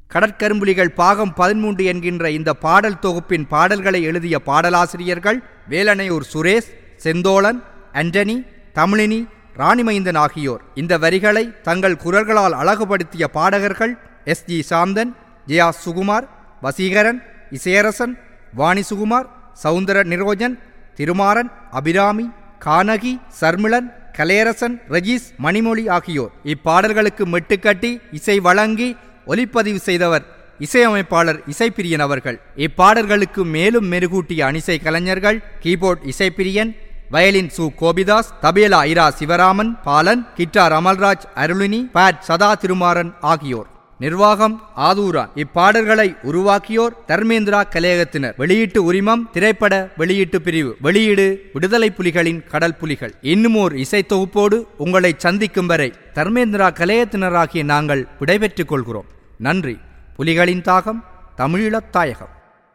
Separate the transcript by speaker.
Speaker 1: கடற்கரும்புலிகள் பாகம் பதிமூன்று என்கின்ற இந்த பாடல் தொகுப்பின் பாடல்களை எழுதிய பாடலாசிரியர்கள் வேலனையூர் சுரேஷ் செந்தோளன் அண்டனி தமிழினி ராணிமைந்தன் ஆகியோர் இந்த வரிகளை தங்கள் குரல்களால் அழகுபடுத்திய பாடகர்கள் எஸ் ஜி சாந்தன் ஜெயா சுகுமார் வசீகரன் இசையரசன் வாணி சுகுமார் சவுந்தர நிரோஜன் திருமாறன் அபிராமி கானகி சர்மிளன் கலையரசன் ரஜீஸ் மணிமொழி ஆகியோர் இப்பாடல்களுக்கு மெட்டுக்கட்டி இசை வழங்கி ஒலிப்பதிவு செய்தவர் இசையமைப்பாளர் இசைப்பிரியன் அவர்கள் இப்பாடல்களுக்கு மேலும் மெருகூட்டிய அணிசை கலைஞர்கள் கீபோர்ட் இசைப்பிரியன் வயலின் சு கோபிதாஸ் தபேலா இரா சிவராமன் பாலன் கிட்டார் அமல்ராஜ் அருளினி பேட் சதா திருமாறன் ஆகியோர் நிர்வாகம் ஆதூரான் இப்பாடல்களை உருவாக்கியோர் தர்மேந்திரா கலையகத்தினர் வெளியீட்டு உரிமம் திரைப்பட வெளியீட்டு பிரிவு வெளியீடு விடுதலை புலிகளின் கடல் புலிகள் இன்னுமோர் இசை தொகுப்போடு உங்களை சந்திக்கும் வரை தர்மேந்திரா கலையத்தினராகிய நாங்கள் விடைபெற்றுக் கொள்கிறோம் நன்றி புலிகளின் தாகம் தமிழீழத் தாயகம்